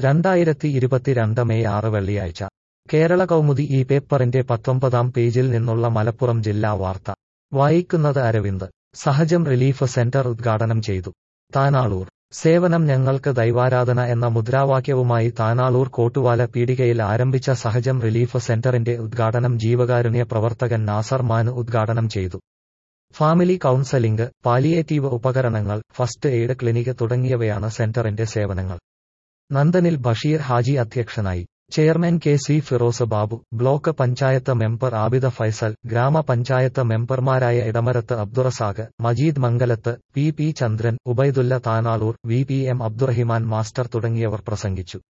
രണ്ടായിരത്തി ഇരുപത്തിരണ്ട് മെയ് ആറ് വെള്ളിയാഴ്ച കേരള കൗമുദി ഈ പേപ്പറിന്റെ പത്തൊമ്പതാം പേജിൽ നിന്നുള്ള മലപ്പുറം ജില്ലാ വാർത്ത വായിക്കുന്നത് അരവിന്ദ് സഹജം റിലീഫ് സെന്റർ ഉദ്ഘാടനം ചെയ്തു താനാളൂർ സേവനം ഞങ്ങൾക്ക് ദൈവാരാധന എന്ന മുദ്രാവാക്യവുമായി താനാളൂർ കോട്ടുവാല പീടികയിൽ ആരംഭിച്ച സഹജം റിലീഫ് സെന്ററിന്റെ ഉദ്ഘാടനം ജീവകാരുണ്യ പ്രവർത്തകൻ നാസർ മാന് ഉദ്ഘാടനം ചെയ്തു ഫാമിലി കൗൺസലിംഗ് പാലിയേറ്റീവ് ഉപകരണങ്ങൾ ഫസ്റ്റ് എയ്ഡ് ക്ലിനിക് തുടങ്ങിയവയാണ് സെന്ററിന്റെ സേവനങ്ങൾ നന്ദനിൽ ബഷീർ ഹാജി അധ്യക്ഷനായി chairman K C Firoz Babu block panchayat member Abida Faisal ഗ്രാമപഞ്ചായത്ത് മെമ്പർമാരായ ഇടമരത്ത് Abdurazak Majeed Mangalath P P Chandran Ubaidulla Tanalur V P M Abdurahiman master തുടങ്ങിയവർ പ്രസംഗിച്ചു